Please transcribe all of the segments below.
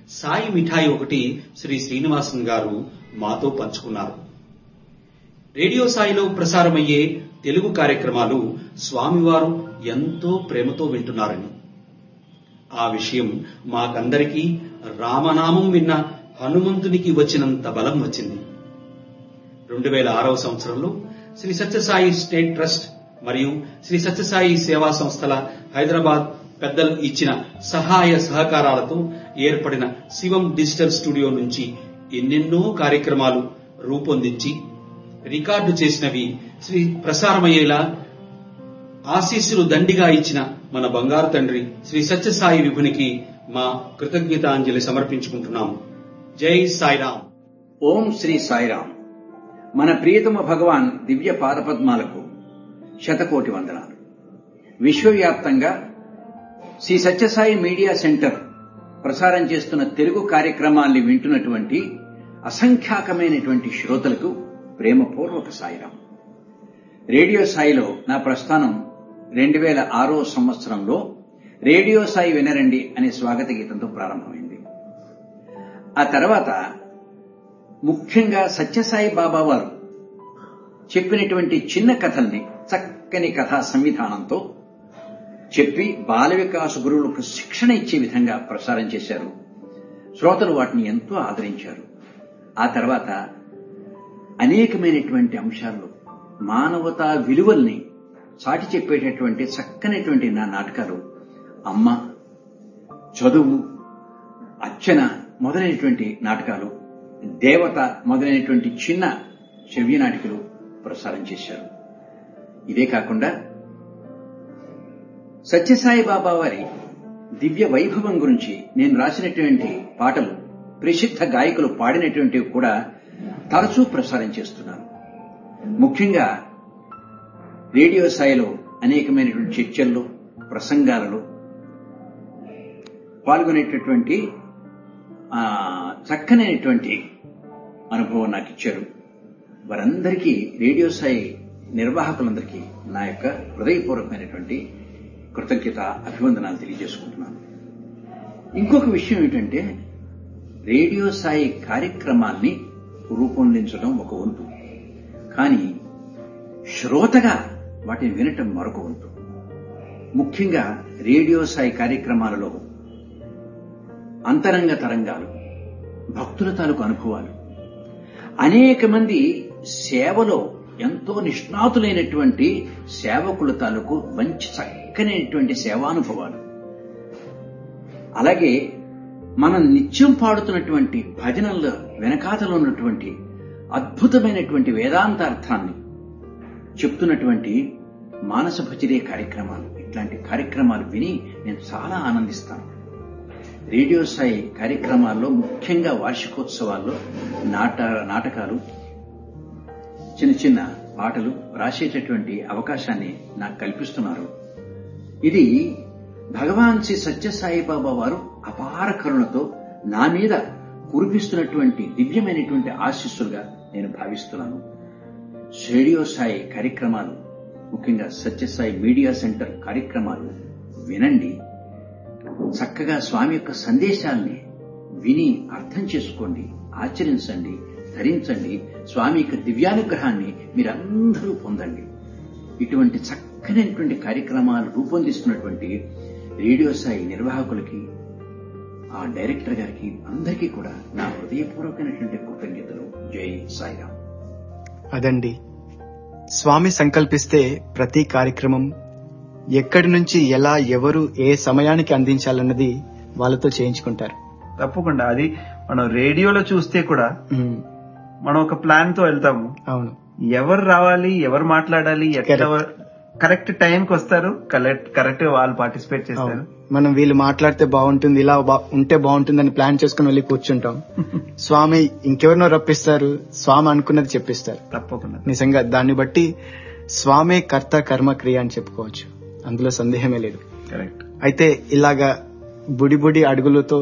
సాయి మిఠాయి ఒకటి శ్రీ శ్రీనివాసన్ గారు మాతో పంచుకున్నారు రేడియో సాయిలో ప్రసారమయ్యే తెలుగు కార్యక్రమాలు స్వామివారు ఎంతో ప్రేమతో వింటున్నారని ఆ విషయం మాకందరికీ రామనామం విన్న హనుమంతునికి వచ్చినంత బలం వచ్చింది రెండు వేల ఆరవ సంవత్సరంలో శ్రీ సత్యసాయి స్టేట్ ట్రస్ట్ మరియు శ్రీ సత్యసాయి సేవా సంస్థల హైదరాబాద్ పెద్దలు ఇచ్చిన సహాయ సహకారాలతో ఏర్పడిన శివం డిజిటల్ స్టూడియో నుంచి ఎన్నెన్నో కార్యక్రమాలు రూపొందించి రికార్డు చేసినవి శ్రీ ప్రసారమయ్యేలా ఆశీస్సులు దండిగా ఇచ్చిన మన బంగారు తండ్రి శ్రీ సత్యసాయి విభునికి మా కృతజ్ఞతాంజలి సమర్పించుకుంటున్నాము జై సాయిరాం ఓం శ్రీ సాయిరాం మన ప్రియతమ భగవాన్ దివ్య పాదపద్మాలకు శతకోటి వందనాలు విశ్వవ్యాప్తంగా శ్రీ సత్యసాయి మీడియా సెంటర్ ప్రసారం చేస్తున్న తెలుగు కార్యక్రమాల్ని వింటున్నటువంటి అసంఖ్యాకమైనటువంటి శ్రోతలకు ప్రేమపూర్వక సాయిరాం రేడియో సాయిలో నా ప్రస్థానం రెండు వేల ఆరో సంవత్సరంలో రేడియో సాయి వినరండి అనే స్వాగత గీతంతో ప్రారంభమైంది ఆ తర్వాత ముఖ్యంగా సత్యసాయి బాబా వారు చెప్పినటువంటి చిన్న కథల్ని చక్కని కథా సంవిధానంతో చెప్పి బాల వికాస గురువులకు శిక్షణ ఇచ్చే విధంగా ప్రసారం చేశారు శ్రోతలు వాటిని ఎంతో ఆదరించారు ఆ తర్వాత అనేకమైనటువంటి అంశాల్లో మానవతా విలువల్ని చాటి చెప్పేటటువంటి చక్కనటువంటి నా నాటకాలు అమ్మ చదువు అర్చన మొదలైనటువంటి నాటకాలు దేవత మొదలైనటువంటి చిన్న శ్రవ్య నాటికలు ప్రసారం చేశారు ఇదే కాకుండా సత్యసాయి బాబా వారి దివ్య వైభవం గురించి నేను రాసినటువంటి పాటలు ప్రసిద్ధ గాయకులు పాడినటువంటివి కూడా తరచూ ప్రసారం చేస్తున్నాను ముఖ్యంగా రేడియో స్థాయిలో అనేకమైనటువంటి చర్చల్లో ప్రసంగాలలో పాల్గొనేటటువంటి ఆ, చక్కనైనటువంటి అనుభవం నాకు ఇచ్చారు వారందరికీ రేడియో స్థాయి నిర్వాహకులందరికీ నా యొక్క హృదయపూర్వకమైనటువంటి కృతజ్ఞత అభివందనాలు తెలియజేసుకుంటున్నాను ఇంకొక విషయం ఏంటంటే రేడియో స్థాయి కార్యక్రమాల్ని రూపొందించడం ఒక వంతు కానీ శ్రోతగా వాటిని వినటం మరొక వంతు ముఖ్యంగా రేడియో స్థాయి కార్యక్రమాలలో అంతరంగ తరంగాలు భక్తుల తాలూకు అనుభవాలు అనేక మంది సేవలో ఎంతో నిష్ణాతులైనటువంటి సేవకుల తాలూకు మంచి చక్కనైనటువంటి సేవానుభవాలు అలాగే మనం నిత్యం పాడుతున్నటువంటి భజనల వెనకాతలో ఉన్నటువంటి అద్భుతమైనటువంటి వేదాంత అర్థాన్ని చెప్తున్నటువంటి మానస భజరే కార్యక్రమాలు ఇట్లాంటి కార్యక్రమాలు విని నేను చాలా ఆనందిస్తాను రేడియో స్థాయి కార్యక్రమాల్లో ముఖ్యంగా వార్షికోత్సవాల్లో నాట నాటకాలు చిన్న చిన్న పాటలు రాసేటటువంటి అవకాశాన్ని నాకు కల్పిస్తున్నారు ఇది భగవాన్ శ్రీ సత్యసాయి బాబా వారు అపార కరుణతో నా మీద కురిపిస్తున్నటువంటి దివ్యమైనటువంటి ఆశీస్సులుగా నేను భావిస్తున్నాను రేడియో స్థాయి కార్యక్రమాలు ముఖ్యంగా సత్యసాయి మీడియా సెంటర్ కార్యక్రమాలు వినండి చక్కగా స్వామి యొక్క సందేశాల్ని విని అర్థం చేసుకోండి ఆచరించండి ధరించండి స్వామి యొక్క దివ్యానుగ్రహాన్ని మీరందరూ పొందండి ఇటువంటి చక్కనైనటువంటి కార్యక్రమాలు రూపొందిస్తున్నటువంటి రేడియో స్థాయి నిర్వాహకులకి ఆ డైరెక్టర్ గారికి అందరికీ కూడా నా హృదయపూర్వకమైనటువంటి కృతజ్ఞతలు జై సాయిరామ్ అదండి స్వామి సంకల్పిస్తే ప్రతి కార్యక్రమం ఎక్కడి నుంచి ఎలా ఎవరు ఏ సమయానికి అందించాలన్నది వాళ్ళతో చేయించుకుంటారు తప్పకుండా అది మనం రేడియోలో చూస్తే కూడా ఉమ్, మనం ఒక ప్లాన్ తో వెళ్తాము అవును ఎవరు రావాలి ఎవరు మాట్లాడాలి ఎట్లా Correct. కరెక్ట్ టైంకి వస్తారు కరెక్ట్ కరెక్ట్ వాళ్ళు పార్టిసిపేట్ చేస్తారు అవును. మనం వీళ్ళు మాట్లాడితే బాగుంటుంది ఇలా బా- ఉంటే బాగుంటుందని ప్లాన్ చేసుకుని వెళ్ళి కూర్చుంటాం స్వామి ఇంకెవరినో రప్పిస్తారు స్వామి అనుకున్నది చెప్పిస్తారు తప్పకుండా నిజంగా దాన్ని బట్టి స్వామే కర్త కర్మ క్రియ అని చెప్పుకోవచ్చు అందులో సందేహమే లేదు కరెక్ట్ అయితే ఇలాగా బుడి బుడి అడుగులతో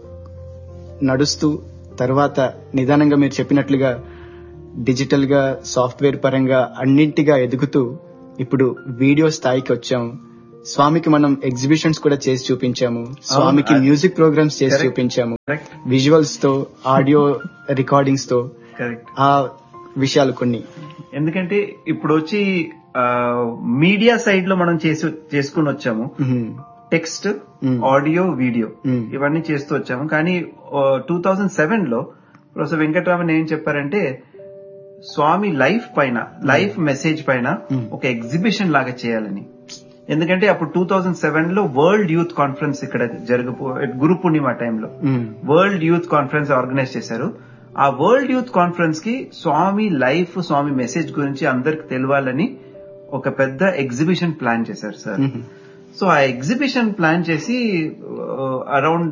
నడుస్తూ తర్వాత నిదానంగా మీరు చెప్పినట్లుగా డిజిటల్ గా సాఫ్ట్వేర్ పరంగా అన్నింటిగా ఎదుగుతూ ఇప్పుడు వీడియో స్థాయికి వచ్చాం స్వామికి మనం ఎగ్జిబిషన్స్ కూడా చేసి చూపించాము స్వామికి అది- మ్యూజిక్ ప్రోగ్రామ్స్ చేసి Correct. చూపించాము కరెక్ట్ విజువల్స్ తో ఆడియో రికార్డింగ్స్ తో కరెక్ట్ ఆ విషయాలు కొన్ని ఎందుకంటే ఇప్పుడు వచ్చి మీడియా సైడ్ లో మనం చేసి చేసుకుని వచ్చాము మ్మ్. Text Mm. Audio video Mm. ఇవన్నీ చేస్తూ వచ్చాము కానీ టూ థౌజండ్ సెవెన్ లో ప్రొఫెసర్ వెంకటరామన్ ఏం చెప్పారంటే స్వామి లైఫ్ పైన లైఫ్ మెసేజ్ పైన Mm. ఒక ఎగ్జిబిషన్ లాగా చేయాలని ఎందుకంటే అప్పుడు టూ థౌజండ్ సెవెన్ లో వరల్డ్ యూత్ కాన్ఫరెన్స్ ఇక్కడ జరగపో గురు పూర్ణిమ టైంలో మ్మ్. వరల్డ్ యూత్ కాన్ఫరెన్స్ ఆర్గనైజ్ చేశారు ఆ వరల్డ్ యూత్ కాన్ఫరెన్స్ కి స్వామి లైఫ్ స్వామి మెసేజ్ గురించి అందరికి తెలియాలని ఒక పెద్ద ఎగ్జిబిషన్ ప్లాన్ చేశారు సార్ మ్మ్. సో ఆ ఎగ్జిబిషన్ ప్లాన్ చేసి around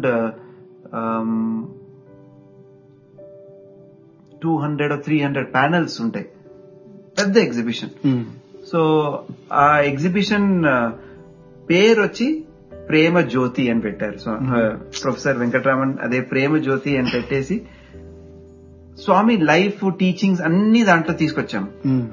two hundred three hundred panels ఉంటాయి పెద్ద ఎగ్జిబిషన్ మ్మ్. సో ఆ ఎగ్జిబిషన్ పేరు వచ్చి ప్రేమ జ్యోతి అని పెట్టారు సో ప్రొఫెసర్ వెంకటరామన్ అదే ప్రేమ జ్యోతి అని పెట్టేసి స్వామి లైఫ్ టీచింగ్స్ అన్ని దాంట్లో తీసుకొచ్చాము మ్మ్.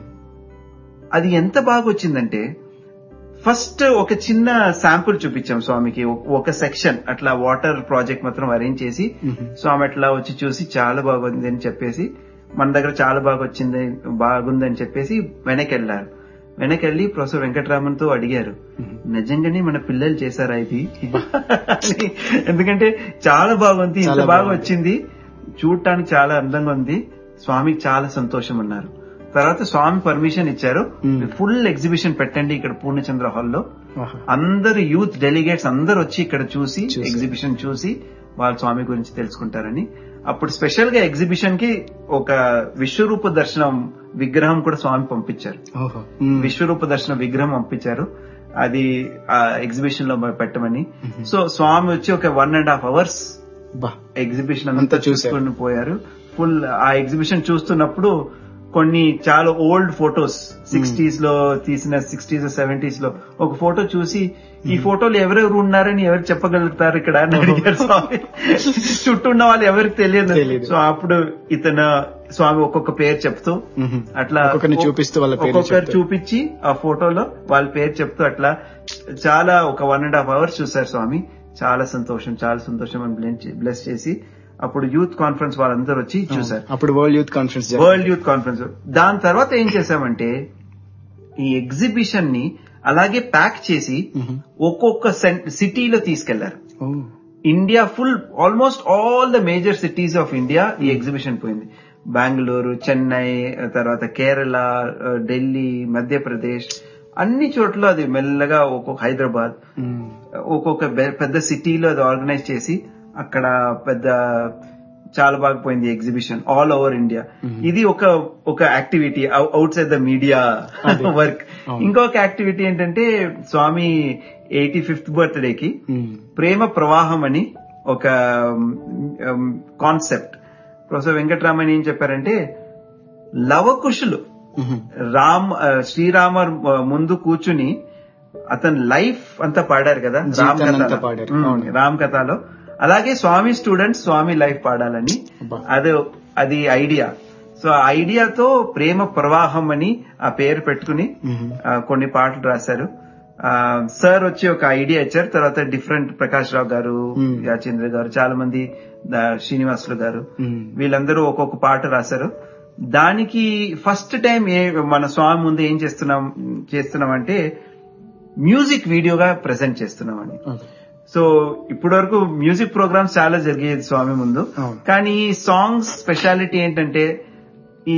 అది ఎంత బాగా వచ్చిందంటే ఫస్ట్ ఒక చిన్న శాంపుల్ చూపించాం స్వామికి ఒక- ఒక సెక్షన్ అట్లా వాటర్ ప్రాజెక్ట్ మాత్రం అరేంజ్ చేసి మ్మ్. స్వామి అట్లా వచ్చి చూసి చాలా బాగుంది అని చెప్పేసి మన దగ్గర చాలా బాగా వచ్చింది బాగుందని చెప్పేసి వెనక్కి వెళ్ళారు వెనక్కి వెళ్ళి ప్రొఫెసర్ వెంకటరామన్ తో అడిగారు నిజంగానే మన పిల్లలు చేశారా ఇది అని. ఎందుకంటే చాలా బాగుంది ఇంత చాలా బాగా బాగుంది. వచ్చింది చూడటానికి చాలా అందంగా ఉంది స్వామికి చాలా సంతోషం అన్నారు తర్వాత స్వామి పర్మిషన్ ఇచ్చారు Hmm. ఫుల్ ఎగ్జిబిషన్ పెట్టండి ఇక్కడ పూర్ణచంద్ర హాల్లో ఆహా. అందరు యూత్ డెలిగేట్స్ అందరు వచ్చి ఇక్కడ చూసి చూసి. ఎగ్జిబిషన్ చూసి వాళ్ళ స్వామి గురించి తెలుసుకుంటారని అప్పుడు స్పెషల్ గా ఎగ్జిబిషన్ కి ఒక విశ్వరూప దర్శనం విగ్రహం కూడా స్వామి పంపించారు ఓహో మ్మ్. విశ్వరూప దర్శన విగ్రహం పంపించారు అది ఆ ఎగ్జిబిషన్ లో పెట్టమని సో స్వామి వచ్చి ఒక వన్ అండ్ హాఫ్ అవర్స్ బా ఎగ్జిబిషన్ అంతా అంతా చూశారు. చూసుకొని పోయారు ఫుల్ ఆ ఎగ్జిబిషన్ చూస్తున్నప్పుడు కొన్ని చాలా ఓల్డ్ ఫొటోస్ సిక్స్టీస్ లో తీసిన సిక్స్టీస్ సెవెంటీస్ లో ఒక ఫోటో చూసి ఈ ఫోటోలు ఎవరెవరు ఉన్నారని ఎవరు చెప్పగలుగుతారు ఇక్కడ అని అడిగారు స్వామి చుట్టూ ఉన్న వాళ్ళు ఎవరికి తెలియదు తెలీదు. సో అప్పుడు ఇతను స్వామి ఒక్కొక్క పేరు చెప్తూ మ్మ్. అట్లా ఒక్కొక్కరిని చూపిస్తూ వాళ్ళ పేర్లు ఒక్కొక్కరు చెప్తూ. చూపించి ఆ ఫోటోలో వాళ్ళ పేరు చెప్తూ అట్లా చాలా ఒక వన్ అండ్ హాఫ్ అవర్స్ చూశారు స్వామి చాలా సంతోషం చాలా సంతోషం అని బ్లెస్ చేసి అప్పుడు యూత్ కాన్ఫరెన్స్ వాళ్ళందరూ వచ్చి చూశారు అప్పుడు వరల్డ్ యూత్ కాన్ఫరెన్స్ జరిగింది. వరల్డ్ యూత్ కాన్ఫరెన్స్ దాని తర్వాత ఏం చేశామంటే ఈ ఎగ్జిబిషన్ ని అలాగే ప్యాక్ చేసి మ్మ్. ఒక్కొక్క సిటీలో తీసుకెళ్లారు ఓ. India full almost all the major cities of India ఈ ఎగ్జిబిషన్ పోయింది బెంగళూరు చెన్నై తర్వాత కేరళ ఢిల్లీ మధ్యప్రదేశ్ అన్ని చోట్ల అది మెల్లగా ఒక్కొక్క హైదరాబాద్ మ్మ్. ఒక్కొక్క బె- పెద్ద సిటీలో అది ఆర్గనైజ్ చేసి అక్కడ పెద్ద చాలా బాగా పోయింది ఎగ్జిబిషన్ ఆల్ ఓవర్ ఇండియా ఇది ఒక ఒక activity outside the media అదే. వర్క్ అవును. ఇంకొక యాక్టివిటీ ఏంటంటే స్వామి ఎయిటీ ఫిఫ్త్ బర్త్డేకి మ్మ్. ప్రేమ ప్రవాహం అని ఒక కాన్సెప్ట్ ప్రొఫెసర్ వెంకటరామన్ ఏం చెప్పారంటే లవకుశులు మ్మ్. రామ్ ఆ, శ్రీరామర్ ఆ, ముందు కూర్చుని అతని లైఫ్ అంతా పాడారు కదా రామ్ జీవితాన్ని అంతా కథలో. పాడారు. ఉమ్, అవును. రామ్ కథలో అలాగే స్వామి స్టూడెంట్స్ స్వామి లైఫ్ పాడాలని అబ్బా. అది అది ఐడియా సో ఆ ఐడియాతో ప్రేమ ప్రవాహం అని ఆ పేరు పెట్టుకుని మ్మ్. ఆ, కొన్ని పాటలు రాశారు ఆ, సార్ వచ్చి ఒక ఐడియా ఇచ్చారు తర్వాత డిఫరెంట్ ప్రకాష్ రావు గారు మ్మ్. యాచేంద్ర గారు చాలా మంది దా- శ్రీనివాసులు గారు మ్మ్. వీళ్ళందరూ ఒక్కొక్క పాట రాశారు దానికి ఫస్ట్ టైం ఏ మన స్వామి ముందు ఏం చేస్తున్నాం చేస్తున్నాం అంటే మ్యూజిక్ వీడియోగా ప్రెజెంట్ చేస్తున్నామని అదే. సో ఇప్పటి వరకు మ్యూజిక్ ప్రోగ్రామ్స్ చాలా జరిగేది స్వామి ముందు అవును. కానీ ఈ సాంగ్స్ స్పెషాలిటీ ఏంటంటే ఈ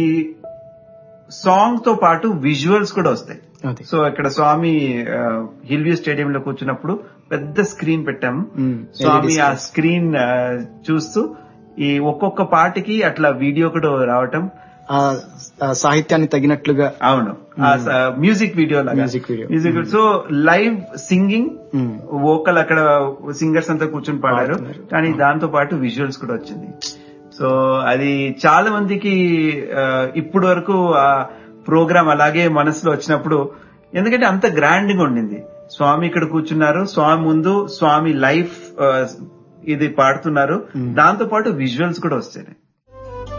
సాంగ్ తో పాటు విజువల్స్ కూడా వస్తాయి అదే. సో ఇక్కడ స్వామి హిల్ వ్యూ స్టేడియం లో కూర్చున్నప్పుడు పెద్ద స్క్రీన్ పెట్టాము మ్మ్. స్వామి LED ఆ స్క్రీన్ ఆ, చూస్తూ ఈ ఒక్కొక్క పాటకి అట్లా వీడియో కూడా రావటం ఆ ఆ సాహిత్యాన్ని తగినట్లుగా అవును ఆ స- మ్యూజిక్ వీడియో లాగా music video. Music so live singing మ్మ్. వోకల్ అక్కడ సింగర్స్ అంతా కూర్చొని పాడారు పాడుతున్నారు. కానీ దాంతో పాటు విజువల్స్ కూడా వచ్చింది సో అది చాలా మందికి ఆ, ఇప్పుడు వరకు ఆ ప్రోగ్రామ్ అలాగే మనసులో వచ్చినప్పుడు ఎందుకంటే అంత గ్రాండ్ గా ఉండింది స్వామి ఇక్కడ కూర్చున్నారు స్వామి ముందు స్వామి లైఫ్ ఇది పాడుతున్నారు దాంతో పాటు విజువల్స్ కూడా వస్తాయి